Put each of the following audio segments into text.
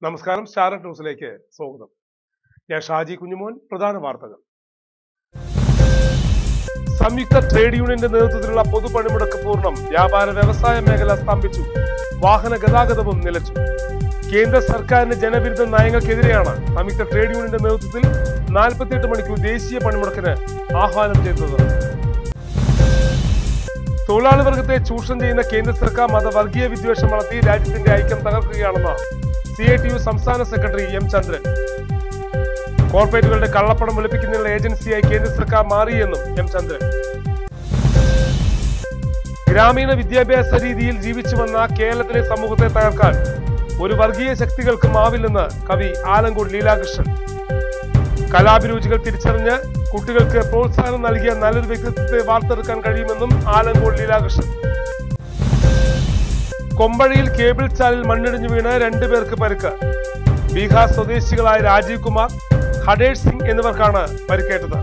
നമസ്കാരം സ്റ്റാർ ന്യൂസിലേക്ക് സ്വാഗതം ഞാൻ ഷാജി കുഞ്ഞുമോൻ പ്രധാന വാർത്തകൾ സംയുക്ത ട്രേഡ് യൂണിയന്റെ നേതൃത്വത്തിലുള്ള പൊതുപണിമുടക്ക് പൂർണ്ണം വ്യാപാര വ്യവസായ മേഖല സ്തംഭിച്ചു വാഹന ഗതാഗതവും നിലച്ചു കേന്ദ്ര സർക്കാരിന്റെ ജനവിരുദ്ധ നയങ്ങൾക്കെതിരെയാണ് സംയുക്ത ട്രേഡ് യൂണിയന്റെ നേതൃത്വത്തിൽ നാൽപ്പത്തിയെട്ട് മണിക്കൂർ ദേശീയ പണിമുടക്കിന് ആഹ്വാനം ചെയ്തത് തൊഴിലാളി വർഗത്തെ ചൂഷണം ചെയ്യുന്ന കേന്ദ്ര സർക്കാർ മതവർഗീയ വിദ്വേഷം വളർത്തി രാജ്യത്തിന്റെ ഐക്യം തകർക്കുകയാണെന്ന് സി ഐ ടി യു സംസ്ഥാന സെക്രട്ടറി എം ചന്ദ്രൻ കോർപ്പറേറ്റുകളുടെ കള്ളപ്പണം വെളുപ്പിക്കുന്നതിനുള്ള ഏജൻസിയായി കേന്ദ്ര സർക്കാർ മാറിയെന്നും എം ചന്ദ്രൻ ഗ്രാമീണ വിദ്യാഭ്യാസ രീതിയിൽ ജീവിച്ചു വന്ന കേരളത്തിലെ സമൂഹത്തെ തകർക്കാൻ ഒരു വർഗീയ ശക്തികൾക്കും ആവില്ലെന്ന് കവി ആലങ്കോട് ലീലാകൃഷ്ണൻ കലാഭിരുചികൾ തിരിച്ചറിഞ്ഞ് കുട്ടികൾക്ക് പ്രോത്സാഹനം നൽകിയ നല്ലൊരു വ്യക്തിത്വത്തെ വാർത്തെടുക്കാൻ കഴിയുമെന്നും ആലങ്കോട് ലീലാകൃഷ്ണൻ കൊമ്പഴിയിൽ കേബിൾ ചാലിൽ മണ്ണിടിഞ്ഞു വീണ് രണ്ടുപേർക്ക് പരിക്ക് ബീഹാർ സ്വദേശികളായ രാജീവ് കുമാർ ഹഡേഷ് സിംഗ് എന്നിവർക്കാണ് പരിക്കേറ്റത്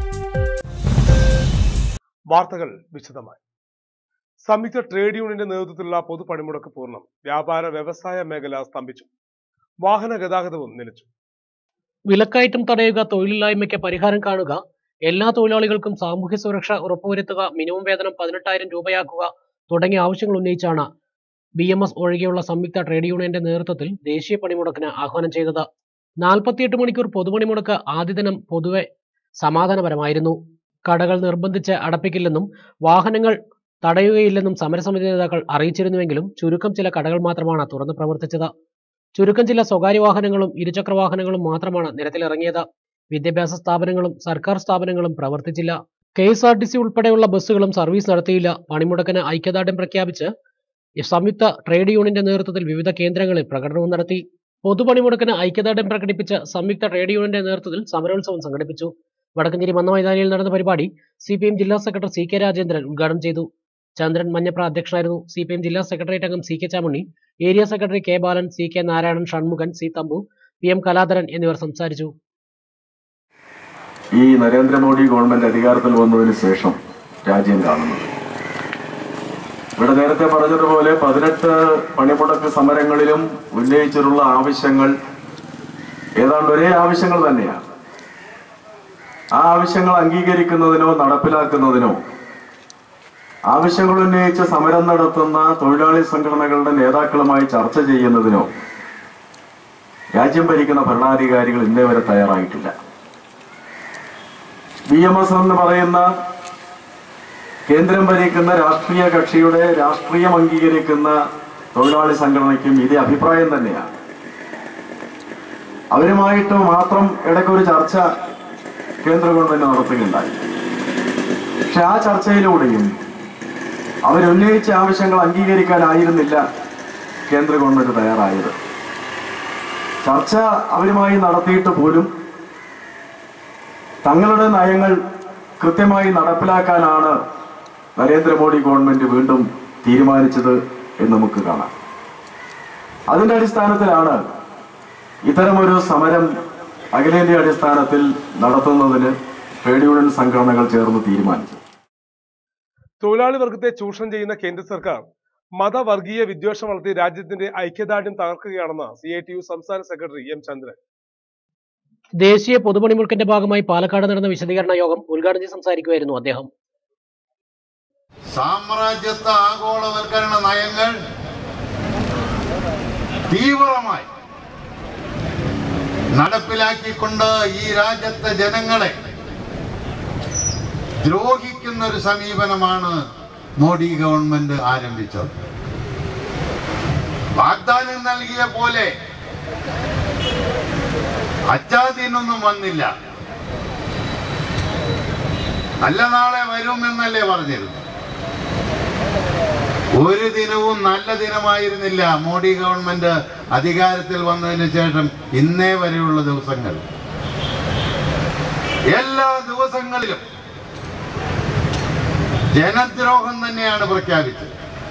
വാർത്തകൾ വിശദമായി സംയുക്ത ട്രേഡ് യൂണിയന്റെ നേതൃത്വത്തിലുള്ള പൊതുപണിമുടക്ക് പൂർണ്ണം വ്യാപാര വ്യവസായ മേഖല സ്തംഭിച്ചു വാഹന ഗതാഗതവും നിലച്ചു വിലക്കയറ്റം തടയുക തൊഴിലില്ലായ്മയ്ക്ക് പരിഹാരം കാണുക എല്ലാ തൊഴിലാളികൾക്കും സാമൂഹ്യ സുരക്ഷ ഉറപ്പുവരുത്തുക മിനിമം വേതനം പതിനെട്ടായിരം രൂപയാക്കുക തുടങ്ങിയ ആവശ്യങ്ങൾ ഉന്നയിച്ചാണ് ബി എം എസ് ഒഴികെയുള്ള സംയുക്ത ട്രേഡ് യൂണിയന്റെ നേതൃത്വത്തിൽ ദേശീയ പണിമുടക്കിന് ആഹ്വാനം ചെയ്തത് നാൽപ്പത്തിയെട്ട് മണിക്കൂർ പൊതുപണിമുടക്ക് ആദ്യ ദിനം പൊതുവെ സമാധാനപരമായിരുന്നു കടകൾ നിർബന്ധിച്ച് അടപ്പിക്കില്ലെന്നും വാഹനങ്ങൾ തടയുകയില്ലെന്നും സമരസമിതി നേതാക്കൾ അറിയിച്ചിരുന്നുവെങ്കിലും ചുരുക്കം ചില കടകൾ മാത്രമാണ് തുറന്ന് പ്രവർത്തിച്ചത് ചുരുക്കം ചില സ്വകാര്യ വാഹനങ്ങളും ഇരുചക്ര വാഹനങ്ങളും മാത്രമാണ് നിരത്തിലിറങ്ങിയത് വിദ്യാഭ്യാസ സ്ഥാപനങ്ങളും സർക്കാർ സ്ഥാപനങ്ങളും പ്രവർത്തിച്ചില്ല K S R T C ഉൾപ്പെടെയുള്ള ബസ്സുകളും സർവീസ് നടത്തിയില്ല പണിമുടക്കിന് ഐക്യദാർഢ്യം പ്രഖ്യാപിച്ച് സംയുക്ത ട്രേഡ് യൂണിയന്റെ നേതൃത്വത്തിൽ വിവിധ കേന്ദ്രങ്ങളിൽ പ്രകടനവും നടത്തി പൊതുപണിമുടക്കിന് ഐക്യദാർഢ്യം പ്രകടിപ്പിച്ച് സംയുക്ത ട്രേഡ് യൂണിയന്റെ നേതൃത്വത്തിൽ സമരോത്സവം സംഘടിപ്പിച്ചു വടക്കഞ്ചേരി മന്നമൈതാനിയിൽ നടന്ന പരിപാടി സി പി എം ജില്ലാ സെക്രട്ടറി സി കെ രാജേന്ദ്രൻ ഉദ്ഘാടനം ചെയ്തു ചന്ദ്രൻ മഞ്ഞപ്ര അധ്യക്ഷനായിരുന്നു സി പി എം ജില്ലാ സെക്രട്ടേറിയറ്റ് അംഗം C K Chamunni area secretary K Balan C K Narayanan Shanmughan C Thampu P M Kaladharan എന്നിവർ സംസാരിച്ചു ഈ നരേന്ദ്രമോദി ഗവൺമെന്റ് അധികാരത്തിൽ വന്നതിന് ശേഷം രാജ്യം കാണുന്നത് ഇവിടെ നേരത്തെ പറഞ്ഞതുപോലെ പതിനെട്ട് പണിമുടക്ക് സമരങ്ങളിലും ഉന്നയിച്ചിട്ടുള്ള ആവശ്യങ്ങൾ ഏതാണ്ട് ഒരേ ആവശ്യങ്ങൾ തന്നെയാണ് ആ ആവശ്യങ്ങൾ അംഗീകരിക്കുന്നതിനോ നടപ്പിലാക്കുന്നതിനോ ആവശ്യങ്ങൾ ഉന്നയിച്ച് സമരം നടത്തുന്ന തൊഴിലാളി സംഘടനകളുടെ നേതാക്കളുമായി ചർച്ച ചെയ്യുന്നതിനോ രാജ്യം ഭരിക്കുന്ന ഭരണാധികാരികൾ ഇന്നേ വരെ തയ്യാറായിട്ടില്ല ബി എം എസ് എന്ന് പറയുന്ന കേന്ദ്രം ഭരിക്കുന്ന രാഷ്ട്രീയ കക്ഷിയുടെ രാഷ്ട്രീയം അംഗീകരിക്കുന്ന തൊഴിലാളി സംഘടനയ്ക്കും ഇതേ അഭിപ്രായം തന്നെയാണ് അവരുമായിട്ട് മാത്രം ഇടയ്ക്കൊരു ചർച്ച കേന്ദ്ര ഗവൺമെന്റ് നടത്തുകയുണ്ടായി പക്ഷെ ആ ചർച്ചയിലൂടെയും അവരുന്നയിച്ച ആവശ്യങ്ങൾ അംഗീകരിക്കാനായിരുന്നില്ല കേന്ദ്ര ഗവൺമെന്റ് തയ്യാറായത് ചർച്ച അവരുമായി നടത്തിയിട്ട് പോലും തങ്ങളുടെ നയങ്ങൾ കൃത്യമായി നടപ്പിലാക്കാനാണ് നരേന്ദ്രമോദി ഗവൺമെന്റ് വീണ്ടും തീരുമാനിച്ചത് എന്ന് നമുക്ക് കാണാം അതിന്റെ അടിസ്ഥാനത്തിലാണ് ഇത്തരമൊരു സമരം അഖിലേന്ത്യാ അടിസ്ഥാനത്തിൽ നടത്തുന്നതിന് ട്രേഡ് യൂണിയൻ സംഘടനകൾ ചേർന്ന് തീരുമാനിച്ചു തൊഴിലാളി വർഗത്തെ ചൂഷണം ചെയ്യുന്ന കേന്ദ്ര സർക്കാർ മതവർഗീയ വിദ്വേഷം വളർത്തി രാജ്യത്തിന്റെ ഐക്യദാർഢ്യം തകർക്കുകയാണെന്ന് സി ഐ ടി യു സംസ്ഥാന സെക്രട്ടറി എം ചന്ദ്രൻ ദേശീയ പൊതുപണിമുടക്കിന്റെ ഭാഗമായി പാലക്കാട് നടന്ന വിശദീകരണ യോഗം ഉദ്ഘാടനം ചെയ്ത് സംസാരിക്കുകയായിരുന്നു അദ്ദേഹം സാമ്രാജ്യത്വ ആഗോളവൽക്കരണ നയങ്ങൾ തീവ്രമായി നടപ്പിലാക്കിക്കൊണ്ട് ഈ രാജ്യത്തെ ജനങ്ങളെ ദ്രോഹിക്കുന്ന ഒരു സമീപനമാണ് മോഡി ഗവൺമെന്റ് ആരംഭിച്ചത് വാഗ്ദാനം നൽകിയ പോലെ അച്ചാദീനൊന്നും വന്നില്ല നല്ല നാളെ വരുമെന്നല്ലേ പറഞ്ഞിരുന്നു ഒരു ദിനവും നല്ല ദിനമായിരുന്നില്ല മോഡി ഗവൺമെന്റ് അധികാരത്തിൽ വന്നതിന് ശേഷം ഇന്നേ വരെയുള്ള ദിവസങ്ങൾ എല്ലാ ദിവസങ്ങളിലും ജനദ്രോഹം തന്നെയാണ് പ്രഖ്യാപിച്ചത്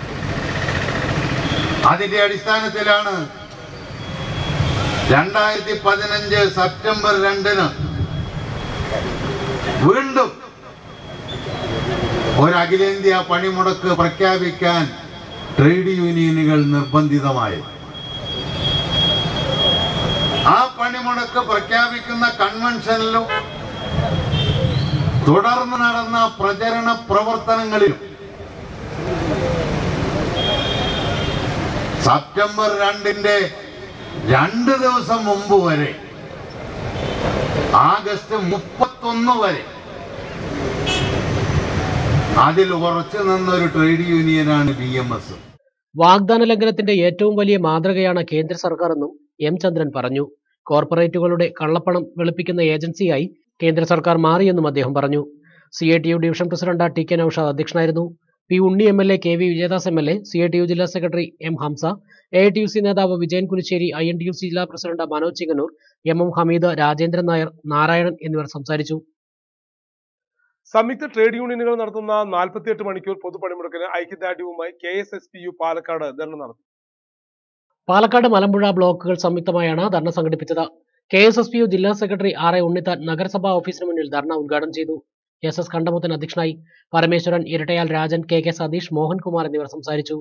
അതിന്റെ അടിസ്ഥാനത്തിലാണ് രണ്ടായിരത്തി പതിനഞ്ച് സെപ്റ്റംബർ രണ്ടിന് വീണ്ടും ഒരു അഖിലേന്ത്യാ പണിമുടക്ക് പ്രഖ്യാപിക്കാൻ ട്രേഡ് യൂണിയനുകൾ നിർബന്ധിതമായി പണിമുടക്ക് പ്രഖ്യാപിക്കുന്ന കൺവെൻഷനിലും തുടർന്ന് നടന്ന പ്രചരണ പ്രവർത്തനങ്ങളിലും സെപ്റ്റംബർ രണ്ടിന്റെ രണ്ട് ദിവസം മുമ്പ് വരെ ആഗസ്റ്റ് മുപ്പത്തൊന്ന് വരെ അതിൽ ഉറച്ചു നിന്നൊരു ട്രേഡ് യൂണിയനാണ് ബി എം എസ് വാഗ്ദാന ലംഘനത്തിന്റെ ഏറ്റവും വലിയ മാതൃകയാണ് കേന്ദ്ര സർക്കാർ എന്നും എം ചന്ദ്രൻ പറഞ്ഞു കോർപ്പറേറ്റുകളുടെ കള്ളപ്പണം വെളുപ്പിക്കുന്ന ഏജൻസിയായി കേന്ദ്ര സർക്കാർ മാറിയെന്നും അദ്ദേഹം പറഞ്ഞു C I T U division president T K Naushad അധ്യക്ഷനായിരുന്നു P Unni M L A K V Vijayadas M L A C I T U ജില്ലാ secretary M Hamsa A I T U C നേതാവ് Vijayan Kunissery I N T U C ജില്ലാ president Manoj Chingannur M M Hameed Rajendran Nair Narayanan എന്നിവർ സംസാരിച്ചു സംയുക്ത trade യൂണിയനുകൾ നടത്തുന്ന നാൽപ്പത്തിയെട്ട് മണിക്കൂർ പൊതുപണിമുടക്കിന് ഐക്യദാർഢ്യവുമായി K S S P U Palakkad ധർണ നടത്തി പാലക്കാട് മലമ്പുഴ ബ്ലോക്കുകൾ സംയുക്തമായാണ് ധർണ സംഘടിപ്പിച്ചത് K S S P U ജില്ലാ സെക്രട്ടറി ആർ എ ഉണ്ണിത്താൻ നഗരസഭാ ഓഫീസിന് മുന്നിൽ ധർണ ഉദ്ഘാടനം ചെയ്തു എസ് എസ് കണ്ടമുത്തൻ അധ്യക്ഷനായി പരമേശ്വരൻ ഇരട്ടയാൽ രാജൻ കെ കെ സതീഷ് മോഹൻകുമാർ എന്നിവർ സംസാരിച്ചു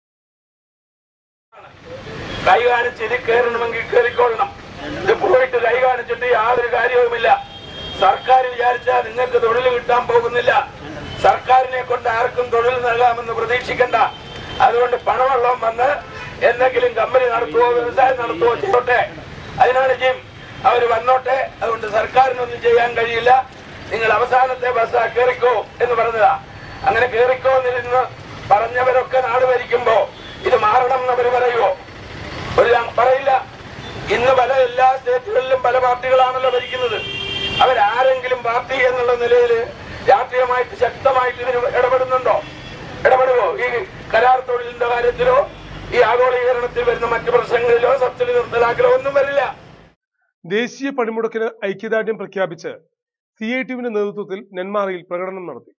കൈ കാണിച്ച് ഇത് കയറണമെങ്കിൽ കയറിക്കൊള്ളണം ഇത് പോയിട്ട് കൈ കാണിച്ചിട്ട് യാതൊരു കാര്യവുമില്ല സർക്കാർ വിചാരിച്ചാൽ നിങ്ങൾക്ക് തൊഴിൽ കിട്ടാൻ പോകുന്നില്ല സർക്കാരിനെ കൊണ്ട് ആർക്കും തൊഴിൽ നൽകാമെന്ന് പ്രതീക്ഷിക്കണ്ട അതുകൊണ്ട് പണവെള്ളം വന്ന് എന്തെങ്കിലും കമ്പനി നടത്തുവോ വ്യവസായം നടത്തുവോ ചെയ്തോട്ടെ അതിനാണ് ജിം അവർ വന്നോട്ടെ അതുകൊണ്ട് സർക്കാരിനൊന്നും ചെയ്യാൻ കഴിയില്ല നിങ്ങൾ അവസാനത്തെ ബസ് കയറിക്കോ എന്ന് പറഞ്ഞതാ അങ്ങനെ കയറിക്കോ എന്നിരുന്ന് പറഞ്ഞവരൊക്കെ നാട് ഭരിക്കുമ്പോ ഇത് മാറണം എന്നവർ പറയുമോ ഒരു പറയില്ല ഇന്ന് പല എല്ലാ സ്റ്റേറ്റുകളിലും പല പാർട്ടികളാണല്ലോ ഭരിക്കുന്നത് അവരാരെങ്കിലും പാർട്ടി എന്നുള്ള നിലയിൽ രാഷ്ട്രീയമായിട്ട് ശക്തമായിട്ട് ഇതിന് ഇടപെടുന്നുണ്ടോ ഇടപെടുവോ ഈ കരാർ തൊഴിലിന്റെ കാര്യത്തിലോ ഈ ആഗോളീകരണത്തിൽ വരുന്ന മറ്റു പ്രശ്നങ്ങളിലോ സബ്സിഡി നിർത്തലാക്കലോ ഒന്നും വരില്ല ദേശീയ പണിമുടക്കിന് ഐക്യദാർഢ്യം പ്രഖ്യാപിച്ച് സി ഐ ടിയുവിന്റെ നേതൃത്വത്തിൽ നെന്മാറയിൽ പ്രകടനം നടത്തി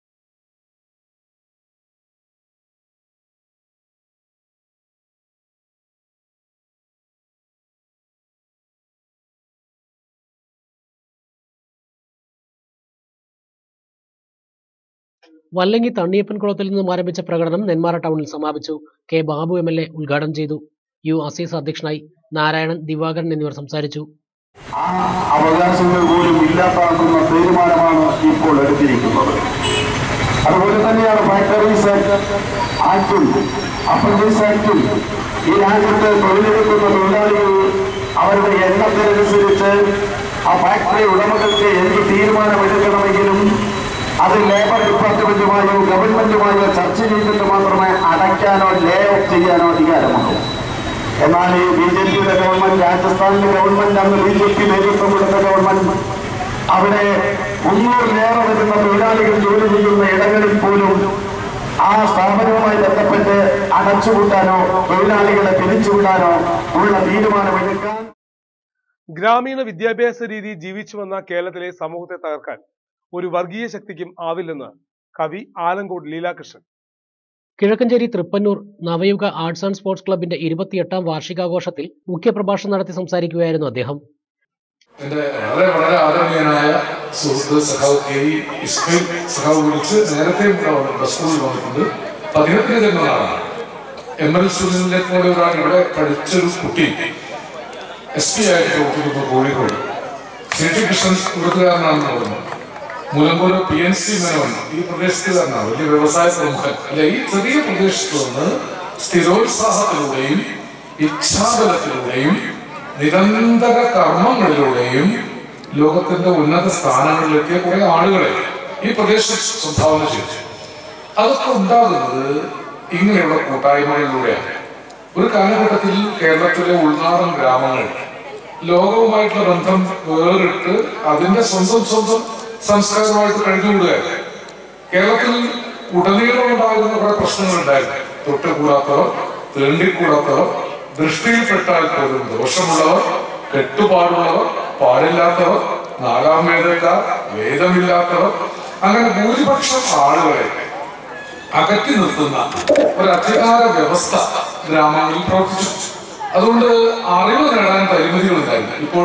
വല്ലങ്ങി തണ്ണിയപ്പൻ കുളത്തിൽ നിന്നും ആരംഭിച്ച പ്രകടനം നെന്മാറ ടൗണിൽ സമാപിച്ചു K Babu M L A ഉദ്ഘാടനം ചെയ്തു യു അസീസ് അധ്യക്ഷനായി നാരായണൻ ദിവാകരൻ എന്നിവർ സംസാരിച്ചു ആ അവകാശങ്ങൾ പോലും ഇല്ലാതാക്കുന്ന തീരുമാനമാണ് ഇപ്പോൾ എടുത്തിരിക്കുന്നത് അതുപോലെ തന്നെയാണ് ഫാക്ടറീസ് ആക്ടും അപ്രന്റീസ് ആക്ടും ഈ രാജ്യത്ത് തൊഴിലെടുക്കുന്ന തൊഴിലാളികൾ അവരുടെ എണ്ണത്തിനനുസരിച്ച് ആ ഫാക്ടറി ഉടമകൾക്ക് എന്ത് തീരുമാനമെടുക്കണമെങ്കിലും അത് ലേബർ ഡിപ്പാർട്ട്മെന്റുമായോ ഗവൺമെന്റുമായോ ചർച്ച ചെയ്തിട്ട് മാത്രമേ അടയ്ക്കാനോ ലേ ഓഫ് ചെയ്യാനോ അധികാരമുള്ളൂ എന്നാൽ ഈ ബി ജെ പിയുടെ ഗവൺമെന്റ് രാജസ്ഥാനിലെ ഗവൺമെന്റ് അന്ന് ബി ജെ പി നേതൃത്വം കൊടുത്ത ഗവൺമെന്റ് അവിടെ മുന്നൂറിലേറെ വരുന്ന തൊഴിലാളികൾ ജോലി ചെയ്യുന്ന ഇടങ്ങളിൽ പോലും ആ സ്ഥാപനവുമായി ബന്ധപ്പെട്ട് അടച്ചുപൂട്ടാനോ തൊഴിലാളികളെ പിരിച്ചുവിടാനോ ഉള്ള തീരുമാനമെടുക്കാൻ ഗ്രാമീണ വിദ്യാഭ്യാസ രീതി ജീവിച്ചു വന്ന കേരളത്തിലെ സമൂഹത്തെ തകർക്കാൻ ഒരു വർഗീയ ശക്തിക്കും ആവില്ലെന്ന് കവി Alankode Leelakrishnan Kizhakkanchery Thrippannur Navayuga arts and sports ക്ലബിന്റെ ഇരുപത്തിയെട്ടാം വാർഷികാഘോഷത്തിൽ മുഖ്യപ്രഭാഷണം നടത്തി സംസാരിക്കുകയായിരുന്നു അദ്ദേഹം എന്റെ വളരെ വളരെ ആദരണീയനായ സുഹൃത്ത് സഖാവ് കെ ഇ ഇസ്മയിൽ സഖാവ് വിളിച്ച് നേരത്തെ സ്കൂളിൽ വന്നിട്ടുണ്ട് പതിനെട്ടിന് ജന്മനാളാണ് എം എൽ സുനിലിനെ പോലെ ഒരാൾ ഇവിടെ പഠിച്ചൊരു കുട്ടി എസ് പി ആയിട്ട് പ്രവർത്തിക്കുന്നു കോഴിക്കോട് സി ടി കൃഷ്ണൻ ഇവിടുത്തുകാരനാണെന്ന് തോന്നുന്നു Mulampur P N C Menon ഈ പ്രദേശത്തുകാരനാണ് വലിയ വ്യവസായ പ്രമുഖൻ അല്ല ഈ ചെറിയ പ്രദേശത്ത് നിന്ന് സ്ഥിരോത്സാഹത്തിലൂടെയും ഇച്ഛാബലത്തിലൂടെയും നിരന്തര കർമ്മങ്ങളിലൂടെയും ലോകത്തിന്റെ ഉന്നത സ്ഥാനങ്ങളിലെത്തിയ കുറെ ആളുകളെ ഈ പ്രദേശം സംഭാവന ചെയ്തു അതൊക്കെ ഉണ്ടാകുന്നത് ഇങ്ങനെയുള്ള കൂട്ടായ്മകളിലൂടെയാണ് ഒരു കാലഘട്ടത്തിൽ കേരളത്തിലെ ഉൾനാടൻ ഗ്രാമങ്ങൾ ലോകവുമായിട്ടുള്ള ബന്ധം വേറിട്ട് അതിന്റെ സ്വന്തം സ്വന്തം സംസ്കാരമായിട്ട് കഴിഞ്ഞുകൂടുകയാണ് കേരളത്തിൽ ഉടനീളം ഉണ്ടായിരുന്ന കുറെ പ്രശ്നങ്ങളുണ്ടായിരുന്നു തൊട്ടുകൂടാത്തവർ തേണ്ടിക്കൂടാത്തവർ ദൃഷ്ടിയിൽപ്പെട്ടാൽ പോലും ദോഷമുള്ളവർ കെട്ടുപാടുള്ളവർ പാടില്ലാത്തവർ നാലാം വേദക്കാർ വേദമില്ലാത്തവർ അങ്ങനെ ഭൂരിപക്ഷം ആളുകളെ അകറ്റി നിർത്തുന്ന ഒരു അധികാര വ്യവസ്ഥ ഗ്രാമങ്ങളിൽ പ്രവർത്തിച്ചു അതുകൊണ്ട് അറിവ് നേടാൻ പരിമിതികളുണ്ടായിരുന്നു ഇപ്പോൾ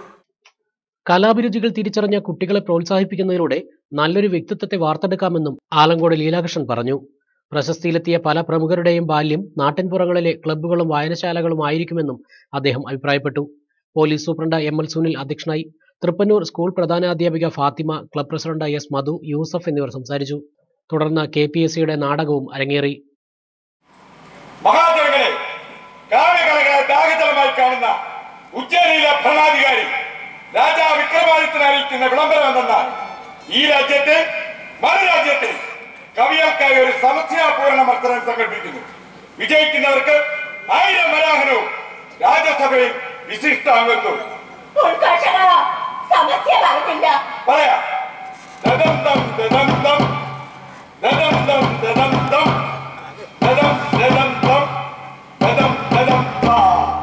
കലാഭിരുചികൾ തിരിച്ചറിഞ്ഞ കുട്ടികളെ പ്രോത്സാഹിപ്പിക്കുന്നതിലൂടെ നല്ലൊരു വ്യക്തിത്വത്തെ വാർത്തെടുക്കാമെന്നും ആലങ്കോട് ലീലാകൃഷ്ണൻ പറഞ്ഞു പ്രശസ്തിയിലെത്തിയ പല പ്രമുഖരുടെയും ബാല്യം നാട്ടിൻപുറങ്ങളിലെ ക്ലബ്ബുകളും വായനശാലകളും ആയിരിക്കുമെന്നും അദ്ദേഹം അഭിപ്രായപ്പെട്ടു police superintendent M L Sunil അധ്യക്ഷനായി തൃപ്പന്നൂർ സ്കൂൾ പ്രധാനാധ്യാപിക Fathima club president S Madhu Yusuf എന്നിവർ സംസാരിച്ചു തുടർന്ന് കെ പി എസ് സിയുടെ നാടകവും അരങ്ങേറി മഹാജനങ്ങളെ കാലകളകളെ ദാഹജലമായി കാണുന്ന ഉജ്ജയിനിയിലെ ഭരണാധികാരി രാജാ വിക്രമാദിത്യൻ അറിയിക്കുന്ന വിളംബരം എന്തെന്നാൽ ഈ രാജ്യത്തെ മറുരാജ്യത്തെ കവികൾക്കായി ഒരു സമസ്യാപൂരണ മത്സരം സംഘടിപ്പിക്കുന്നു വിജയിക്കുന്നവർക്ക് ആയിരം വരാഹനവും രാജ്യസഭയിൽ വിശിഷ്ട അംഗത്വവും ഉൾക്കർഷക സമസ്യ പറഞ്ഞില്ല പറയാം ദദന്തം ദദന്തം ദദന്തം ദദന്തം ദദം ദദന്തം ദദം ദദം താ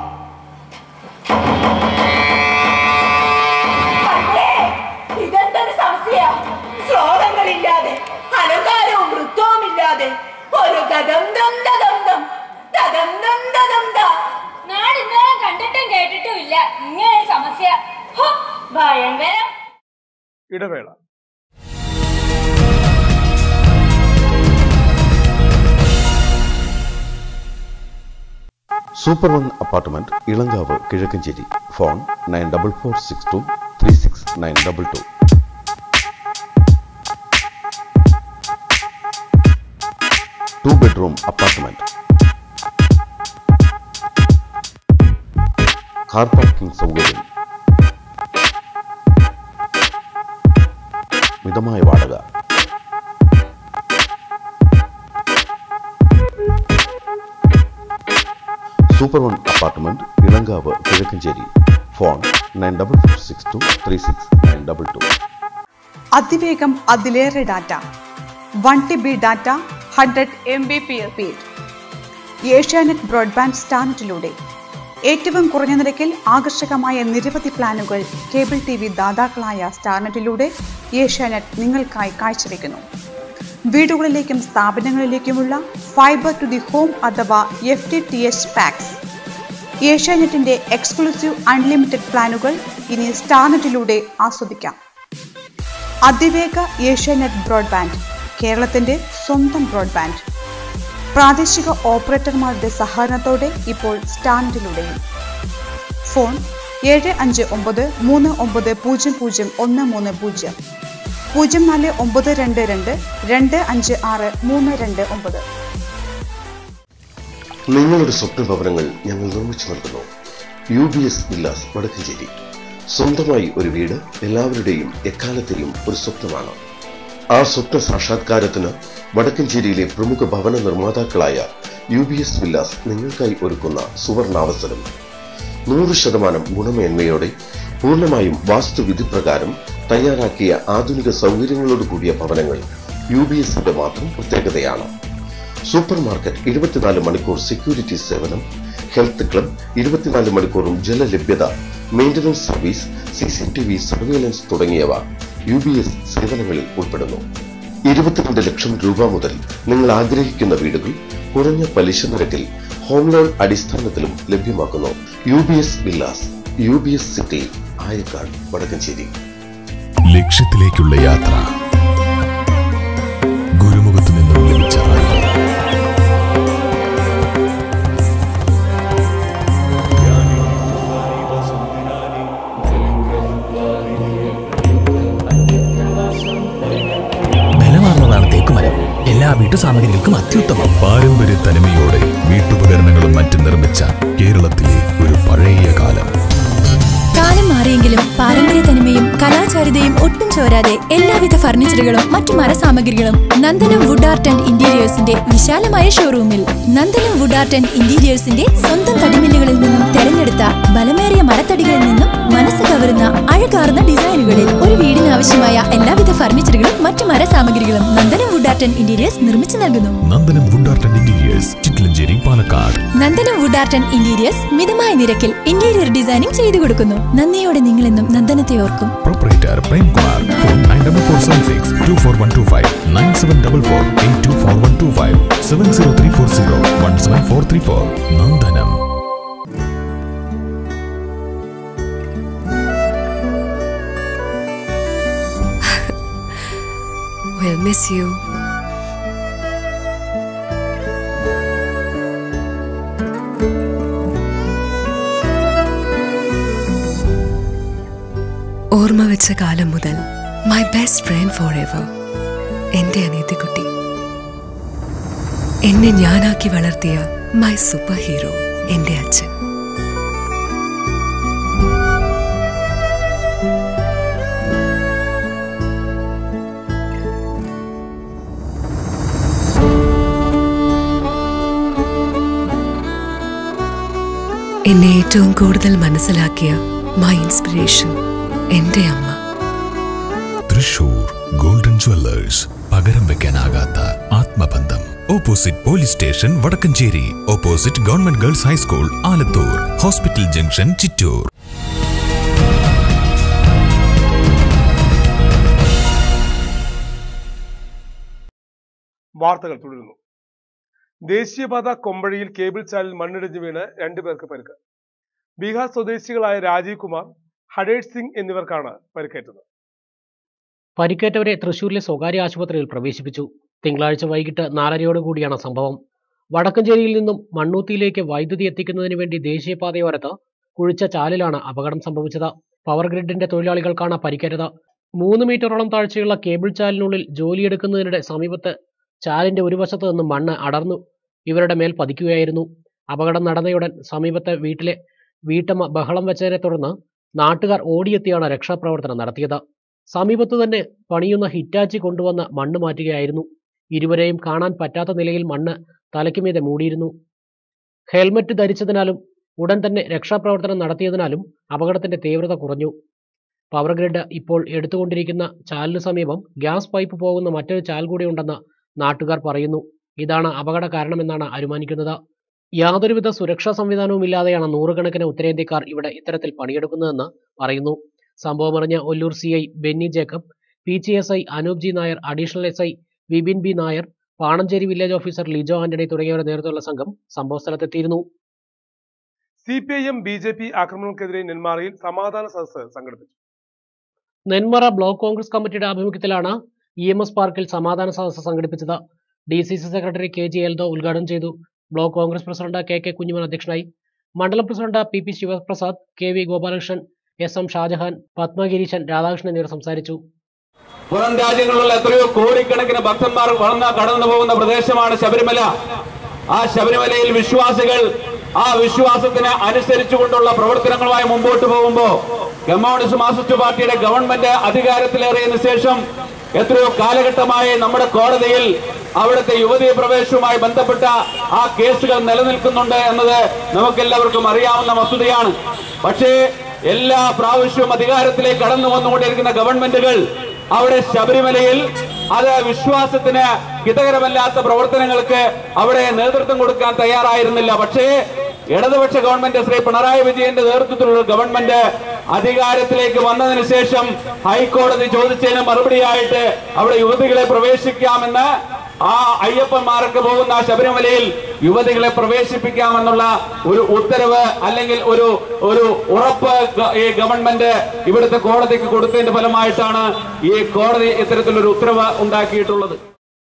പക്ഷേ ഇതെന്തൊരു സമസ്യ ശ്ലോകങ്ങളില്ലാതെ അലങ്കാരവും വൃത്തവും ഇല്ലാതെ ഒരു ദദന്തം ദദന്തം ദദന്തം ദദന്ത നാടിന്നോളം കണ്ടിട്ടും കേട്ടിട്ടും ഇല്ല ഇങ്ങനെ ഒരു സമസ്യ ഹോ, ഭയങ്കരം ഇടവേള super one apartment Elankavu Kizhakkanchery phone nine double four six two three six nine double two two bedroom apartment car parking സൗകര്യം മിതമായ വാടക super one apartment Elankavu Kizhakkanchery phone nine double four six two three six nine double two അതിവേഗം അതിലേറെ data one T B data hundred M B P speed Asianet broadband സ്റ്റാൻഡിലൂടെ ഏറ്റവും കുറഞ്ഞ നിരക്കിൽ ആകർഷകമായ നിരവധി പ്ലാനുകൾ കേബിൾ ടി വി ദാതാക്കളായ സ്റ്റാർനെറ്റിലൂടെ ഏഷ്യാനെറ്റ് നിങ്ങൾക്കായി കാഴ്ചവെക്കുന്നു വീടുകളിലേക്കും സ്ഥാപനങ്ങളിലേക്കുമുള്ള ഫൈബർ ടു ദി ഹോം അഥവാ F T T H packs ഏഷ്യാനെറ്റിന്റെ എക്സ്ക്ലൂസീവ് അൺലിമിറ്റഡ് പ്ലാനുകൾ ഇനി സ്റ്റാർനെറ്റിലൂടെ ആസ്വദിക്കാം അതിവേഗ ഏഷ്യാനെറ്റ് ബ്രോഡ്ബാൻഡ് കേരളത്തിന്റെ സ്വന്തം ബ്രോഡ്ബാൻഡ് പ്രാദേശിക ഓപ്പറേറ്റർമാരുടെ സഹകരണത്തോടെ ഇപ്പോൾ സ്റ്റാൻഡിലൂടെയും ഫോൺ ഏഴ് അഞ്ച് ഒമ്പത് മൂന്ന് ഒമ്പത് പൂജ്യം പൂജ്യം ഒന്ന് മൂന്ന് പൂജ്യം പൂജ്യം നാല് ഒമ്പത് രണ്ട് രണ്ട് രണ്ട് അഞ്ച് ആറ് മൂന്ന് രണ്ട് ഒമ്പത് നിങ്ങളുടെ സ്വപ്ന ഭവനങ്ങൾ ഞങ്ങൾ നിർമ്മിച്ചു നൽകുന്നു U B S villas Vadakkanchery സ്വന്തമായി ഒരു വീട് എല്ലാവരുടെയും എക്കാലത്തെയും ഒരു സ്വപ്നമാണ് ആ സ്വപ്ന സാക്ഷാത്കാരത്തിന് വടക്കഞ്ചേരിയിലെ പ്രമുഖ ഭവന നിർമ്മാതാക്കളായ യു ബി എസ് വില്ലാസ് നിങ്ങൾക്കായി ഒരുക്കുന്ന സുവർണാവസരം നൂറ് ശതമാനം ഗുണമേന്മയോടെ പൂർണ്ണമായും വാസ്തുവിധി പ്രകാരം തയ്യാറാക്കിയ ആധുനിക സൗകര്യങ്ങളോട് കൂടിയ ഭവനങ്ങൾ യു ബി എസിന്റെ മാത്രം പ്രത്യേകതയാണ് സൂപ്പർ മാർക്കറ്റ് ഇരുപത്തിനാല് മണിക്കൂർ സെക്യൂരിറ്റി സേവനം ഹെൽത്ത് ക്ലബ് ഇരുപത്തിനാല് മണിക്കൂറും ജലലഭ്യത maintenance service C C T V surveillance തുടങ്ങിയവ യു ബി എസ് സേവനങ്ങളിൽ ഉൾപ്പെടുന്നു ഇരുപത്തിരണ്ട് ലക്ഷം രൂപ മുതൽ നിങ്ങൾ ആഗ്രഹിക്കുന്ന വീടുകൾ കുറഞ്ഞ പലിശ നിരക്കിൽ ഹോം ലോൺ അടിസ്ഥാനത്തിലും ലഭ്യമാക്കുന്നു U B S villas U B S city Ayakkad Vadakkanchery ലക്ഷ്യത്തിലേക്കുള്ള യാത്ര ഗുരുമുഖത്തു നിന്നും ലഭിച്ച അറിവ് ബലമാർന്നതാണ് തേക്കുമരം എല്ലാ വീട്ടുസാമഗ്രികൾക്കും അത്യുത്തമം പാരമ്പര്യ തനിമയോടെ വീട്ടുപകരണങ്ങളും മറ്റും നിർമ്മിച്ച കേരളത്തിലെ ഒരു പഴയ കാലം കാലം മാറിയെങ്കിലും പാരമ്പര്യ തനിമയും കലാചാരിതയും ഒട്ടും ചോരാതെ എല്ലാവിധ ഫർണിച്ചറുകളും മറ്റു മരസാമഗ്രികളും നന്ദനം വുഡ് ആർട്ട് ആൻഡ് ഇന്റീരിയേഴ്സിന്റെ വിശാലമായ ഷോറൂമിൽ നന്ദനം വുഡ് ആർട്ട് ആൻഡ് ഇന്റീരിയേഴ്സിന്റെ സ്വന്തം തടിമില്ലുകളിൽ നിന്നും തെരഞ്ഞെടുത്ത ബലമേറിയ മരത്തടികളിൽ നിന്നും മനസ്സ് കവരുന്ന അഴകാർന്ന ഡിസൈനുകളിൽ ഒരു വീടിന് ആവശ്യമായ എല്ലാവിധ ഫർണിച്ചറുകളും മറ്റു മരസാമഗ്രികളും Nandanam wood art and interiors നിർമ്മിച്ചു നൽകുന്നു Nandanam wood art and interiors Chittilanchery Palakkad Nandanam wood art and interiors മിതമായ നിരക്കിൽ ഇന്റീരിയർ ഡിസൈനിംഗ് ചെയ്തു കൊടുക്കുന്നു നന്ദിയോടെ നിങ്ങളെന്നും നന്ദനത്തെ ഓർക്കും proprietor Premkumar phone nine double four seven six two four one two five nine seven double four eight two four one two five seven zero three four zero one seven four three four Nandanam We'll miss you. ജനിച്ച കാലം മുതൽ my best friend forever എന്റെ അനിയത്തിക്കുട്ടി എന്നെ ഞാനാക്കി വളർത്തിയ my super hero എന്റെ അച്ഛൻ എന്നെ ഏറ്റവും കൂടുതൽ മനസ്സിലാക്കിയ മൈ ഇൻസ്പിറേഷൻ എന്റെ അമ്മ തൃശൂർ ഗോൾഡൻ ജ്വല്ലേഴ്സ് പകരം വെക്കാനാകാത്ത ആത്മബന്ധം opposite police station Vadakkanchery opposite government girls high school Alathur hospital junction Chittur വാർത്തകൾ തുടരുന്നു ദേശീയപാത കൊമ്പഴിയിൽ കേബിൾ ചാലിൽ മണ്ണിടിഞ്ഞ് വീണ് രണ്ടുപേർക്ക് പരിക്ക് ബീഹാർ സ്വദേശികളായ രാജീവ് കുമാർ ഹഡേഷ് സിംഗ് എന്നിവർക്കാണ് പരിക്കേറ്റത് പരിക്കേറ്റവരെ തൃശൂരിലെ സ്വകാര്യ ആശുപത്രിയിൽ പ്രവേശിപ്പിച്ചു തിങ്കളാഴ്ച വൈകിട്ട് നാലരയോടുകൂടിയാണ് സംഭവം വടക്കഞ്ചേരിയിൽ നിന്നും മണ്ണൂത്തിയിലേക്ക് വൈദ്യുതി എത്തിക്കുന്നതിന് വേണ്ടി ദേശീയപാതയോരത്ത് കുഴിച്ച ചാലിലാണ് അപകടം സംഭവിച്ചത് പവർ ഗ്രിഡിന്റെ തൊഴിലാളികൾക്കാണ് പരിക്കേറ്റത് മൂന്ന് മീറ്ററോളം താഴ്ചയുള്ള കേബിൾ ചാലിനുള്ളിൽ ജോലിയെടുക്കുന്നതിനിടെ സമീപത്ത് ചാലിന്റെ ഒരു വശത്ത് നിന്നും മണ്ണ് അടർന്നു ഇവരുടെ മേൽ പതിക്കുകയായിരുന്നു അപകടം നടന്നയുടൻ സമീപത്തെ വീട്ടിലെ വീട്ടമ്മ ബഹളം വെച്ചതിനെ തുടർന്ന് നാട്ടുകാർ ഓടിയെത്തിയാണ് രക്ഷാപ്രവർത്തനം നടത്തിയത് സമീപത്തു തന്നെ പണിയുന്ന ഹിറ്റാച്ചി കൊണ്ടുവന്ന് മണ്ണ് മാറ്റുകയായിരുന്നു ഇരുവരെയും കാണാൻ പറ്റാത്ത നിലയിൽ മണ്ണ് തലയ്ക്കുമീതെ മൂടിയിരുന്നു ഹെൽമറ്റ് ധരിച്ചതിനാലും ഉടൻ തന്നെ രക്ഷാപ്രവർത്തനം നടത്തിയതിനാലും അപകടത്തിന്റെ തീവ്രത കുറഞ്ഞു പവർ ഗ്രിഡ് ഇപ്പോൾ എടുത്തുകൊണ്ടിരിക്കുന്ന ചാലിനു സമീപം ഗ്യാസ് പൈപ്പ് പോകുന്ന മറ്റൊരു ചാൽ കൂടി ഉണ്ടെന്ന് നാട്ടുകാർ പറയുന്നു ഇതാണ് അപകട കാരണമെന്നാണ് അനുമാനിക്കുന്നത് യാതൊരുവിധ സുരക്ഷാ സംവിധാനവും ഇല്ലാതെയാണ് നൂറുകണക്കിന് ഉത്തരേന്ത്യക്കാർ ഇവിടെ ഇത്തരത്തിൽ പണിയെടുക്കുന്നതെന്ന് പറയുന്നു സംഭവമറിഞ്ഞ Ollur C I Benny Jacob P G S I Anoop G Nair additional S I Vipin B Nair Pananchery village officer Lijo Antony തുടങ്ങിയവരുടെ നേതൃത്വമുള്ള സംഘം സംഭവസ്ഥലത്തെത്തിയിരുന്നു C P I M B J P ആക്രമണങ്ങൾക്കെതിരെ നെന്മാറയിൽ സമാധാന സദസ്സ് സംഘടിപ്പിച്ചു നെന്മറ ബ്ലോക്ക് കോൺഗ്രസ് കമ്മിറ്റിയുടെ ആഭിമുഖ്യത്തിലാണ് ഇ എം എസ് പാർക്കിൽ സമാധാന സദസ്സ് സംഘടിപ്പിച്ചത് D C C secretary K G Eldho ഉദ്ഘാടനം ചെയ്തു block Congress president K K Kunjuman അധ്യക്ഷനായി മണ്ഡലം president P P Sivaprasad K V Gopalakrishnan S M Shajahan Padmagireesan Radhakrishnan എന്നിവർ സംസാരിച്ചു പുറം രാജ്യങ്ങളിലുള്ള എത്രയോ കോടിക്കണക്കിന് ഭക്തന്മാർ വളർന്ന കടന്നു പോകുന്ന പ്രദേശമാണ് ശബരിമല ആ ശബരിമലയിൽ വിശ്വാസികൾ ആ വിശ്വാസത്തിന് അനുസരിച്ചുകൊണ്ടുള്ള പ്രവർത്തനങ്ങളുമായി മുമ്പോട്ട് പോകുമ്പോ കമ്മ്യൂണിസ്റ്റ് മാർക്സിസ്റ്റ് പാർട്ടിയുടെ ഗവൺമെന്റ് അധികാരത്തിലേറിയതിനു ശേഷം എത്രയോ കാലഘട്ടമായി നമ്മുടെ കോടതിയിൽ അവിടുത്തെ യുവതീ പ്രവേശവുമായി ബന്ധപ്പെട്ട ആ കേസുകൾ നിലനിൽക്കുന്നുണ്ട് എന്നത് നമുക്കെല്ലാവർക്കും അറിയാവുന്ന വസ്തുതയാണ് പക്ഷേ എല്ലാ പ്രാവശ്യവും അധികാരത്തിലേക്ക് കടന്നു വന്നുകൊണ്ടിരിക്കുന്ന ഗവൺമെന്റുകൾ അവിടെ ശബരിമലയിൽ അത് വിശ്വാസത്തിന് ഹിതകരമല്ലാത്ത പ്രവർത്തനങ്ങൾക്ക് അവിടെ നേതൃത്വം കൊടുക്കാൻ തയ്യാറായിരുന്നില്ല പക്ഷേ ഇടതുപക്ഷ ഗവൺമെന്റ് ശ്രീ പിണറായി വിജയന്റെ നേതൃത്വത്തിലുള്ള ഗവൺമെന്റ് അധികാരത്തിലേക്ക് വന്നതിന് ശേഷം ഹൈക്കോടതി ചോദിച്ചതിന് മറുപടിയായിട്ട് അവിടെ യുവതികളെ പ്രവേശിക്കാമെന്ന് ആ അയ്യപ്പന്മാർക്ക് പോകുന്ന ആ ശബരിമലയിൽ യുവതികളെ പ്രവേശിപ്പിക്കാമെന്നുള്ള ഒരു ഉത്തരവ് അല്ലെങ്കിൽ ഒരു ഒരു ഉറപ്പ് ഗ- ഈ ഗവൺമെന്റ് ഇവിടുത്തെ കോടതിക്ക് കൊടുത്തതിന്റെ ഫലമായിട്ടാണ് ഈ കോടതി ഇത്തരത്തിലൊരു ഉത്തരവ് ഉണ്ടാക്കിയിട്ടുള്ളത്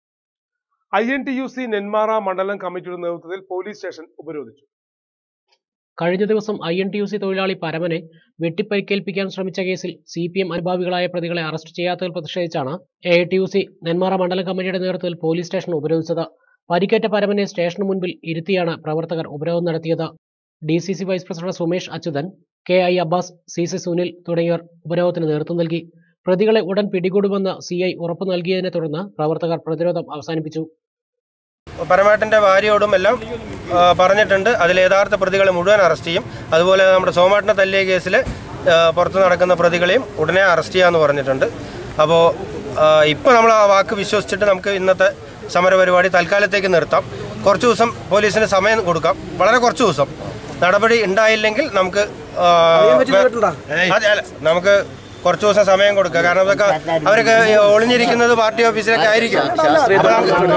I N T U C Nenmara മണ്ഡലം കമ്മിറ്റിയുടെ നേതൃത്വത്തിൽ പോലീസ് സ്റ്റേഷൻ ഉപരോധിച്ചു കഴിഞ്ഞ ദിവസം I N T U C തൊഴിലാളി പരമനെ വെട്ടിപ്പരിക്കേൽപ്പിക്കാൻ ശ്രമിച്ച കേസിൽ സി പി എം അനുഭാവികളായ പ്രതികളെ അറസ്റ്റ് ചെയ്യാത്തതിൽ പ്രതിഷേധിച്ചാണ് A T U C Nenmara മണ്ഡലം കമ്മിറ്റിയുടെ നേതൃത്വത്തിൽ പോലീസ് സ്റ്റേഷൻ ഉപരോധിച്ചത് പരിക്കേറ്റ പരമനെ സ്റ്റേഷന് മുൻപിൽ ഇരുത്തിയാണ് പ്രവർത്തകർ ഉപരോധം നടത്തിയത് D C C vice president Sumesh Achuthan K I Abbas C C Sunil തുടങ്ങിയവർ ഉപരോധത്തിന് നേതൃത്വം നൽകി പ്രതികളെ ഉടൻ പിടികൂടുമെന്ന് സി ഐ ഉറപ്പു നൽകിയതിനെ തുടർന്ന് പ്രവർത്തകർ പ്രതിരോധം അവസാനിപ്പിച്ചു പരമാട്ടൻ്റെ ഭാര്യയോടും എല്ലാം ആ, പറഞ്ഞിട്ടുണ്ട് അതിൽ യഥാർത്ഥ പ്രതികളെ മുഴുവൻ അറസ്റ്റ് ചെയ്യും അതുപോലെ നമ്മുടെ സോമാട്ടിനെ തല്ലിയ കേസിൽ പുറത്ത് നടക്കുന്ന പ്രതികളെയും ഉടനെ അറസ്റ്റ് ചെയ്യാമെന്ന് പറഞ്ഞിട്ടുണ്ട് അപ്പോൾ ഇപ്പോൾ നമ്മൾ ആ വാക്ക് വിശ്വസിച്ചിട്ട് നമുക്ക് ഇന്നത്തെ സമരപരിപാടി തൽക്കാലത്തേക്ക് നിർത്താം കുറച്ച് ദിവസം പോലീസിന് സമയം കൊടുക്കാം വളരെ കുറച്ച് ദിവസം നടപടി ഉണ്ടായില്ലെങ്കിൽ നമുക്ക് ആ, അതെ, അല്ല, നമുക്ക് കുറച്ച് ദിവസം സമയം കൊടുക്കുക കാരണം ഇതൊക്കെ അവരൊക്കെ ഈ ഒളിഞ്ഞിരിക്കുന്നത് പാർട്ടി ഓഫീസിലൊക്കെ ആയിരിക്കും അപ്പോൾ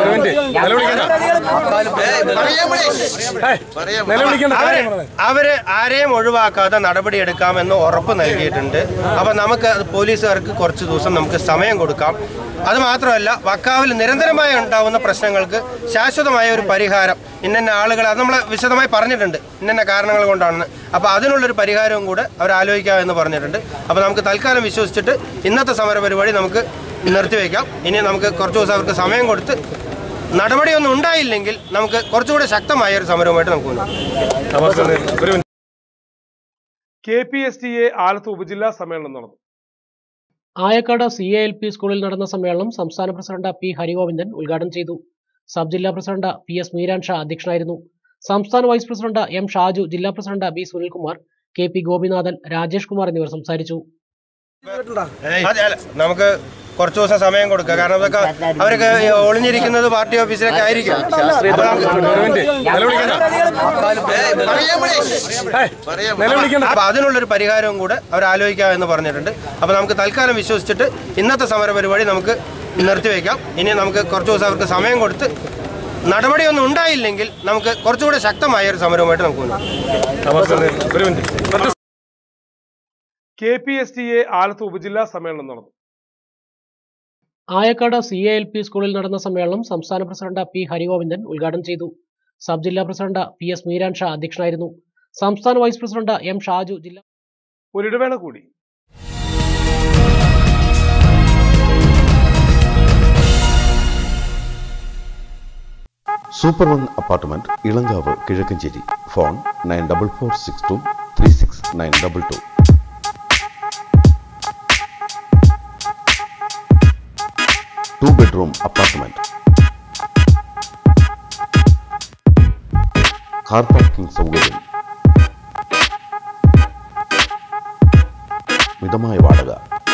നമുക്ക് അവര് അവര് ആരെയും ഒഴിവാക്കാതെ നടപടി എടുക്കാമെന്ന് ഉറപ്പ് നൽകിയിട്ടുണ്ട് അപ്പൊ നമുക്ക് അത് പോലീസുകാർക്ക് കുറച്ച് ദിവസം നമുക്ക് സമയം കൊടുക്കാം അത് മാത്രമല്ല വക്കാവിൽ നിരന്തരമായി ഉണ്ടാവുന്ന പ്രശ്നങ്ങൾക്ക് ശാശ്വതമായ ഒരു പരിഹാരം ഇന്ന ആളുകൾ അത് നമ്മൾ വിശദമായി പറഞ്ഞിട്ടുണ്ട് ഇന്ന കാരണങ്ങൾ കൊണ്ടാണെന്ന് അപ്പോൾ അതിനുള്ളൊരു പരിഹാരവും കൂടെ അവർ ആലോചിക്കാം എന്ന് പറഞ്ഞിട്ടുണ്ട് അപ്പോൾ നമുക്ക് തൽക്കാലം വിശ്വസിച്ചിട്ട് ഇന്നത്തെ സമര പരിപാടി നമുക്ക് നിർത്തിവെക്കാം ഇനി നമുക്ക് കുറച്ച് ദിവസം അവർക്ക് സമയം കൊടുത്ത് നടപടിയൊന്നും ഉണ്ടായില്ലെങ്കിൽ നമുക്ക് കുറച്ചുകൂടെ ശക്തമായ ഒരു സമരവുമായിട്ട് നമുക്ക് മുന്നോട്ട് K P S T A Alathu ഉപജില്ലാ സമ്മേളനം നടന്നു Ayakkad C A L P സ്കൂളിൽ നടന്ന സമ്മേളനം സംസ്ഥാന പ്രസിഡന്റ് പി ഹരിഗോവിന്ദൻ ഉദ്ഘാടനം ചെയ്തു സബ് ജില്ലാ president P S Meeran Sha അധ്യക്ഷനായിരുന്നു സംസ്ഥാന വൈസ് പ്രസിഡന്റ് എം ഷാജു ജില്ലാ president B Sunilkumar K P Gopinathan Rajesh Kumar എന്നിവർ സംസാരിച്ചു അതെ, അല്ല, നമുക്ക് കുറച്ച് ദിവസം സമയം കൊടുക്കുക കാരണം അതൊക്കെ അവരൊക്കെ ഈ ഒളിഞ്ഞിരിക്കുന്നത് പാർട്ടി ഓഫീസിലൊക്കെ ആയിരിക്കും അപ്പൊ നമുക്ക് അപ്പൊ അതിനുള്ളൊരു പരിഹാരവും കൂടെ അവർ ആലോചിക്കാം എന്ന് പറഞ്ഞിട്ടുണ്ട് അപ്പൊ നമുക്ക് തൽക്കാലം വിശ്വസിച്ചിട്ട് ഇന്നത്തെ സമര പരിപാടി നമുക്ക് നിർത്തിവെക്കാം ഇനി നമുക്ക് കുറച്ച് ദിവസം അവർക്ക് സമയം കൊടുത്ത് നടപടിയൊന്നും ഉണ്ടായില്ലെങ്കിൽ നമുക്ക് കുറച്ചുകൂടെ ശക്തമായ ഒരു സമരവുമായിട്ട് നമുക്ക് മുന്നോട്ട് K P S T A Alathu ഉപജില്ലാ സമ്മേളനം നടന്നു Ayakkad C A L P സ്കൂളിൽ നടന്ന സമ്മേളനം സംസ്ഥാന പ്രസിഡന്റ് പി ഹരിഗോവിന്ദൻ ഉദ്ഘാടനം ചെയ്തു സബ് ജില്ലാ president P S Meeran Sha അധ്യക്ഷനായിരുന്നു സംസ്ഥാന വൈസ് പ്രസിഡന്റ് എം ഷാജു ജില്ലാ ഒരിടവേള കൂടി super one apartment Elankavu Kizhakkanchery phone nine double four six two three six nine double two two bedroom apartment car parking സൗകര്യം മിതമായ വാടക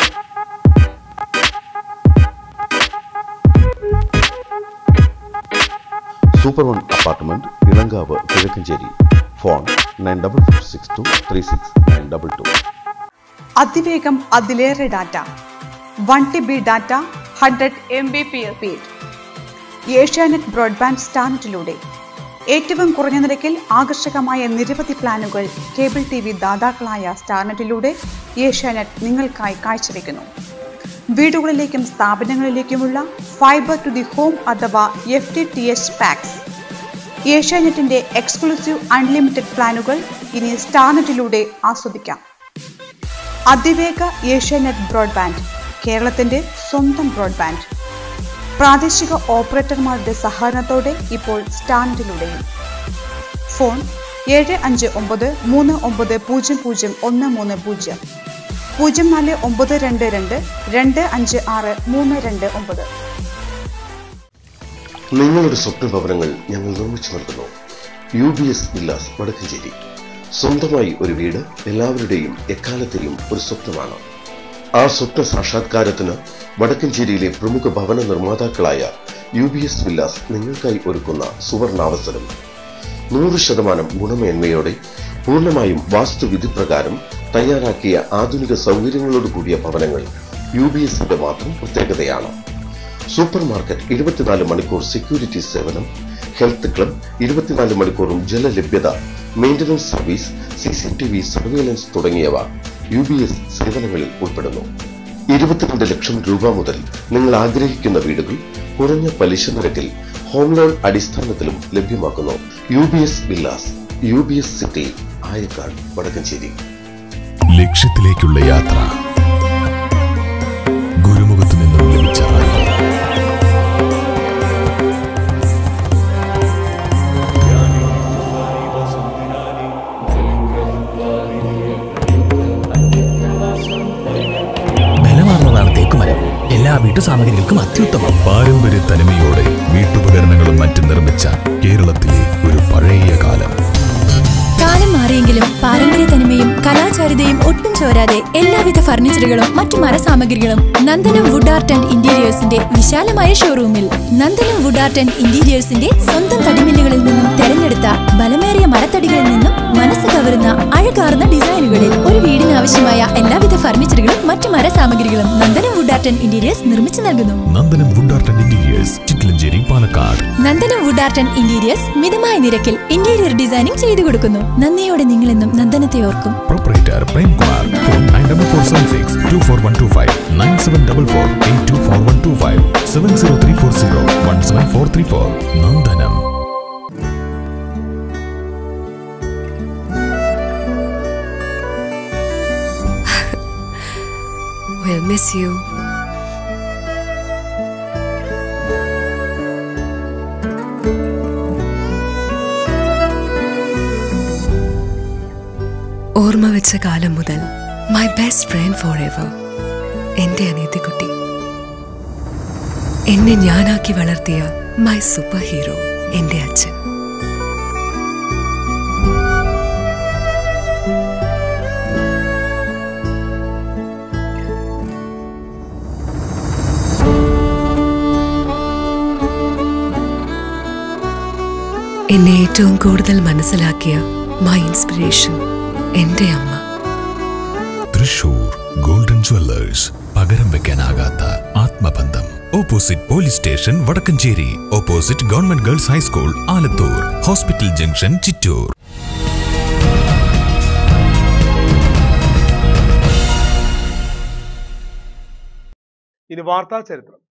super one apartment Elankavu Kizhakkanchery phone nine double four six two three six nine double two അതിവേഗം അതിലേറെ data one T B data hundred M B P speed Asianet broadband സ്റ്റാൻഡിലൂടെ ഏറ്റവും കുറഞ്ഞ നിരക്കിൽ ആകർഷകമായ നിരവധി പ്ലാനുകൾ കേബിൾ ടി വി ദാതാക്കളായ സ്റ്റാർനെറ്റിലൂടെ ഏഷ്യാനെറ്റ് നിങ്ങൾക്കായി കാഴ്ചവെക്കുന്നു വീടുകളിലേക്കും സ്ഥാപനങ്ങളിലേക്കുമുള്ള ഫൈബർ ടു ദി ഹോം അഥവാ F T T H packs ഏഷ്യാനെറ്റിന്റെ എക്സ്ക്ലൂസീവ് അൺലിമിറ്റഡ് പ്ലാനുകൾ ഇനി സ്റ്റാർനെറ്റിലൂടെ ആസ്വദിക്കാം അതിവേഗ ഏഷ്യാനെറ്റ് ബ്രോഡ്ബാൻഡ് കേരളത്തിന്റെ സ്വന്തം ബ്രോഡ്ബാൻഡ് പ്രാദേശിക ഓപ്പറേറ്റർമാരുടെ സഹകരണത്തോടെ ഇപ്പോൾ സ്റ്റാൻഡിലൂടെയും ഫോൺ ഏഴ് അഞ്ച് ഒമ്പത് മൂന്ന് ഒമ്പത് പൂജ്യം പൂജ്യം ഒന്ന് മൂന്ന് പൂജ്യം പൂജ്യം നാല് ഒമ്പത് രണ്ട് രണ്ട് രണ്ട് അഞ്ച് ആറ് മൂന്ന് രണ്ട് ഒമ്പത് നിങ്ങളുടെ സ്വപ്ന ഭവനങ്ങൾ ഞങ്ങൾ നിർമ്മിച്ചു നൽകുന്നു U B S villas Vadakkanchery സ്വന്തമായി ഒരു വീട് എല്ലാവരുടെയും എക്കാലത്തെയും ഒരു സ്വപ്നമാണ് ആ സ്വപ്ന സാക്ഷാത്കാരത്തിന് വടക്കഞ്ചേരിയിലെ പ്രമുഖ ഭവന നിർമ്മാതാക്കളായ യു ബി എസ് വില്ലാസ് നിങ്ങൾക്കായി ഒരുക്കുന്ന സുവർണാവസരം നൂറ് ശതമാനം ഗുണമേന്മയോടെ പൂർണ്ണമായും വാസ്തുവിധി പ്രകാരം തയ്യാറാക്കിയ ആധുനിക സൗകര്യങ്ങളോട് കൂടിയ ഭവനങ്ങൾ യു ബി എസിന്റെ മാത്രം പ്രത്യേകതയാണ് സൂപ്പർ മാർക്കറ്റ് ഇരുപത്തിനാല് മണിക്കൂർ സെക്യൂരിറ്റി സേവനം ഹെൽത്ത് ക്ലബ് ഇരുപത്തിനാല് മണിക്കൂറും ജലലഭ്യത maintenance service C C T V surveillance തുടങ്ങിയവ യു ബി എസ് സേവനങ്ങളിൽ ഉൾപ്പെടുന്നു ഇരുപത്തിരണ്ട് ലക്ഷം രൂപ മുതൽ നിങ്ങൾ ആഗ്രഹിക്കുന്ന വീടുകൾ കുറഞ്ഞ പലിശ നിരക്കിൽ ഹോം ലോൺ അടിസ്ഥാനത്തിലും ലഭ്യമാക്കുന്നു U B S villas U B S city Ayakkad Vadakkanchery ലക്ഷ്യത്തിലേക്കുള്ള യാത്ര ഗുരുമുഖത്തു നിന്നും ലഭിച്ച അറിവ് ബലമാർന്നതാണ് തേക്കുമരം എല്ലാ വീട്ടു സാമഗ്രികൾക്കും അത്യുത്തമം പാരമ്പര്യ തനിമയോടെ വീട്ടുപകരണങ്ങളും മറ്റും നിർമ്മിച്ച കേരളത്തിലെ ഒരു പഴയ കാലം കാലം മാറിയെങ്കിലും പാരമ്പര്യ തനിമയും കലാചാരിതയും ഒട്ടും ചോരാതെ എല്ലാവിധ ഫർണിച്ചറുകളും മറ്റു മരസാമഗ്രികളും നന്ദനം വുഡ് ആർട്ട് ആൻഡ് ഇന്റീരിയേഴ്സിന്റെ വിശാലമായ ഷോറൂമിൽ നന്ദനം വുഡ് ആർട്ട് ആൻഡ് ഇന്റീരിയേഴ്സിന്റെ സ്വന്തം തടിമില്ലുകളിൽ നിന്നും തെരഞ്ഞെടുത്ത ബലമേറിയ മരത്തടികളിൽ നിന്നും മനസ്സ് കവരുന്ന അഴകാർന്ന ഡിസൈനുകളിൽ ഒരു വീടിന് ആവശ്യമായ എല്ലാവിധ ഫർണിച്ചറുകളും മറ്റു മരസാമഗ്രികളും Nandanam wood art and interiors നിർമ്മിച്ചു നൽകുന്നു Nandanam wood art and interiors Chittilanchery Palakkad Nandanam wood art and interiors മിതമായ നിരക്കിൽ ഇന്റീരിയർ ഡിസൈനിംഗ് ചെയ്തു കൊടുക്കുന്നു നന്ദിയോടെ നിങ്ങളെന്നും നന്ദനത്തെ ഓർക്കും proprietor Premkumar phone nine double four seven six two four one two five nine seven double four eight two four one two five seven zero three four zero one seven four three four Nandanam I'll miss you. ഓർമ്മ വെച്ച കാലം മുതൽ my best friend forever എന്റെ അനിയത്തിക്കുട്ടി എന്നെ ഞാനാക്കി വളർത്തിയ my super hero എന്റെ അച്ഛൻ എന്നെ ഏറ്റവും കൂടുതൽ മനസ്സിലാക്കിയ മൈ ഇൻസ്പിറേഷൻ എന്റെ അമ്മ തൃശൂർ ഗോൾഡൻ ജ്വല്ലേഴ്സ് പകരം വെക്കാനാകാത്ത ആത്മബന്ധം opposite police station Vadakkanchery opposite government girls high school Alathur hospital junction Chittur ഇനി വാർത്താ ചരിത്രം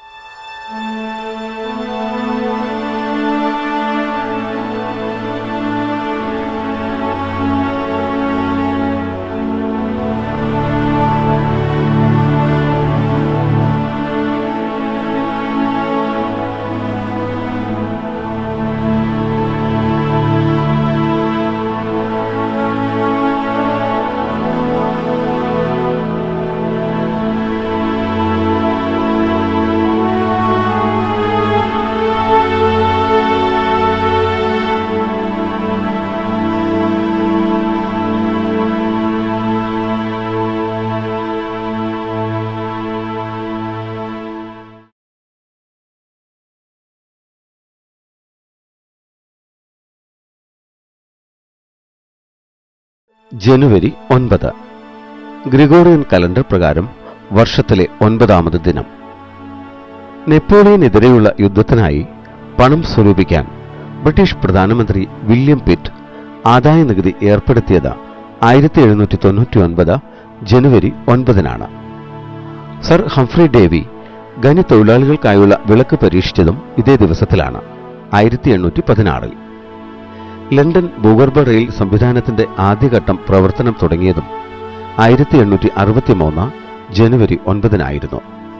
ജനുവരി ഒൻപത് ഗ്രിഗോറിയൻ കലണ്ടർ പ്രകാരം വർഷത്തിലെ ഒൻപതാമത് ദിനം നെപ്പോളിയനെതിരെയുള്ള യുദ്ധത്തിനായി പണം സ്വരൂപിക്കാൻ ബ്രിട്ടീഷ് പ്രധാനമന്ത്രി വില്യം പിറ്റ് ആദായ നികുതി ഏർപ്പെടുത്തിയത് ആയിരത്തി എഴുന്നൂറ്റി തൊണ്ണൂറ്റി ഒൻപത് ജനുവരി ഒൻപതിനാണ് സർ ഹംഫ്രി ഡേവി ഖനി തൊഴിലാളികൾക്കായുള്ള വിളക്ക് പരീക്ഷിച്ചതും ഇതേ ദിവസത്തിലാണ് ആയിരത്തി എണ്ണൂറ്റി പതിനാറിൽ ലണ്ടൻ ഭൂഗർഭ റെയിൽ സംവിധാനത്തിന്റെ ആദ്യഘട്ടം പ്രവർത്തനം തുടങ്ങിയതും ആയിരത്തി എണ്ണൂറ്റി അറുപത്തിമൂന്ന് ജനുവരി ഒൻപതിനായിരുന്നു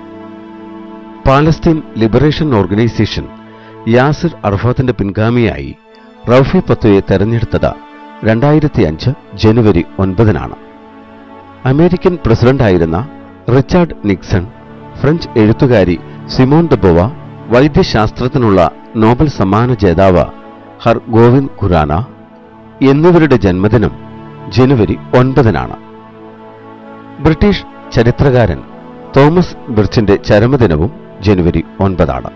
പാലസ്തീൻ ലിബറേഷൻ ഓർഗനൈസേഷൻ യാസിർ അർഫാത്തിന്റെ പിൻഗാമിയായി റൌഫി പത്തുയെ തെരഞ്ഞെടുത്തത് രണ്ടായിരത്തി അഞ്ച് ജനുവരി ഒൻപതിനാണ് അമേരിക്കൻ പ്രസിഡന്റായിരുന്ന റിച്ചാർഡ് നിക്സൺ ഫ്രഞ്ച് എഴുത്തുകാരി സിമോൺ ദബോവ വൈദ്യശാസ്ത്രത്തിനുള്ള നോബൽ സമ്മാന ജേതാവ് ഹർ ഗോവിന്ദ് ഖുറാന എന്നിവരുടെ ജന്മദിനം ജനുവരി ഒൻപതിനാണ് ബ്രിട്ടീഷ് ചരിത്രകാരൻ തോമസ് ബിർച്ചിന്റെ ചരമദിനവും ജനുവരി ഒൻപതാണ്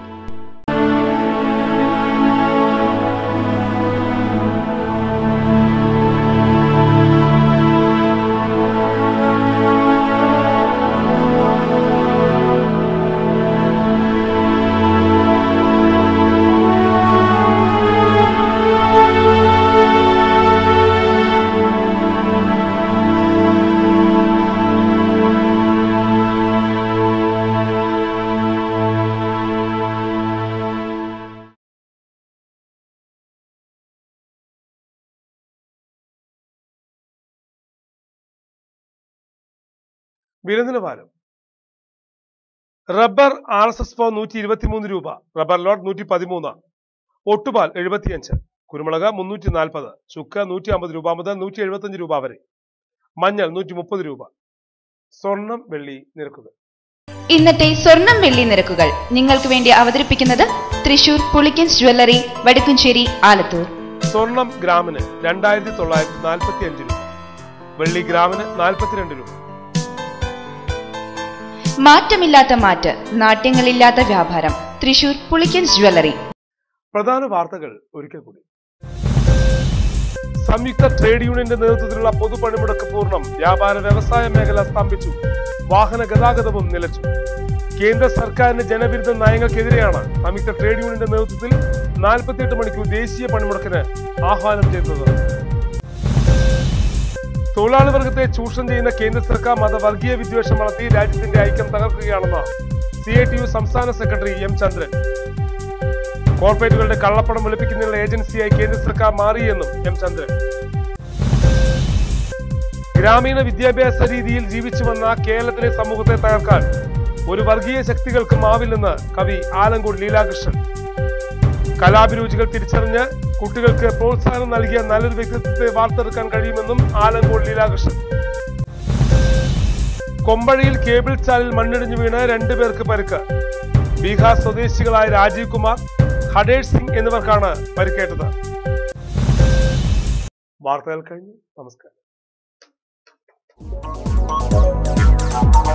വില നിലവാരം റബ്ബർ ആർ എസ് എസ് ഫോ നൂറ്റി ഇരുപത്തിമൂന്ന് രൂപ റബ്ബർ ലോട്ട് നൂറ്റി പതിമൂന്ന് ഒട്ടുപാൽ എഴുപത്തിയഞ്ച് കുരുമുളക് മുന്നൂറ്റി നാൽപ്പത് ചുക്ക് നൂറ്റി അമ്പത് രൂപ മുതൽ നൂറ്റി എഴുപത്തഞ്ച് രൂപ വരെ മഞ്ഞൾ നൂറ്റി മുപ്പത് രൂപ സ്വർണം വെള്ളി നിരക്കുകൾ ഇന്നത്തെ സ്വർണം വെള്ളി നിരക്കുകൾ നിങ്ങൾക്ക് വേണ്ടി അവതരിപ്പിക്കുന്നത് തൃശൂർ പുളിക്കൻസ് ജ്വല്ലറി വടക്കുംചേരി ആലത്തൂർ സ്വർണം ഗ്രാമിന് രണ്ടായിരത്തി തൊള്ളായിരത്തി നാൽപ്പത്തി അഞ്ച് രൂപ വെള്ളി ഗ്രാമിന് നാൽപ്പത്തിരണ്ട് രൂപ മാറ്റമില്ലാത്ത മാറ്റ് നാട്യങ്ങളില്ലാത്ത വ്യാപാരം തൃശൂർ പുളിക്കൻസ് ജ്വല്ലറി പ്രധാന വാർത്തകൾ ഒരിക്കൽ കൂടി സംയുക്ത ട്രേഡ് യൂണിയന്റെ നേതൃത്വത്തിലുള്ള പൊതുപണിമുടക്ക് പൂർണ്ണം വ്യാപാര വ്യവസായ മേഖല സ്തംഭിച്ചു വാഹന ഗതാഗതവും നിലച്ചു കേന്ദ്ര സർക്കാരിന്റെ ജനവിരുദ്ധ നയങ്ങൾക്കെതിരെയാണ് സംയുക്ത ട്രേഡ് യൂണിയന്റെ നേതൃത്വത്തിൽ നാൽപ്പത്തിയെട്ട് മണിക്കൂർ ദേശീയ പണിമുടക്കിന് ആഹ്വാനം ചെയ്തത് തൊഴിലാളി വർഗത്തെ ചൂഷണം ചെയ്യുന്ന കേന്ദ്ര സർക്കാർ മതവർഗീയ വിദ്വേഷം വളർത്തി രാജ്യത്തിന്റെ ഐക്യം തകർക്കുകയാണെന്ന് സി ഐ ടി യു സംസ്ഥാന സെക്രട്ടറി എം ചന്ദ്രൻ കോർപ്പറേറ്റുകളുടെ കള്ളപ്പണം വെളുപ്പിക്കുന്നതിനുള്ള ഏജൻസിയായി കേന്ദ്ര സർക്കാർ മാറിയെന്നും എം ചന്ദ്രൻ ഗ്രാമീണ വിദ്യാഭ്യാസ രീതിയിൽ ജീവിച്ചു വന്ന കേരളത്തിലെ സമൂഹത്തെ തകർക്കാൻ ഒരു വർഗീയ ശക്തികൾക്കും ആവില്ലെന്ന് കവി ആലങ്കോട് ലീലാകൃഷ്ണൻ കലാഭിരുചികൾ തിരിച്ചറിഞ്ഞ് കുട്ടികൾക്ക് പ്രോത്സാഹനം നൽകിയ നല്ലൊരു വ്യക്തിത്വത്തെ വാർത്തെടുക്കാൻ കഴിയുമെന്നും ആലങ്കോട് ലീലാകൃഷ്ണൻ കൊമ്പഴയിൽ കേബിൾ ചാലിൽ മണ്ണിടിഞ്ഞു വീണ് രണ്ടുപേർക്ക് പരിക്ക് ബീഹാർ സ്വദേശികളായ രാജീവ് കുമാർ ഹഡേഷ് സിംഗ് എന്നിവർക്കാണ് പരിക്കേറ്റത് വാർത്തകൾ കഴിഞ്ഞു നമസ്കാരം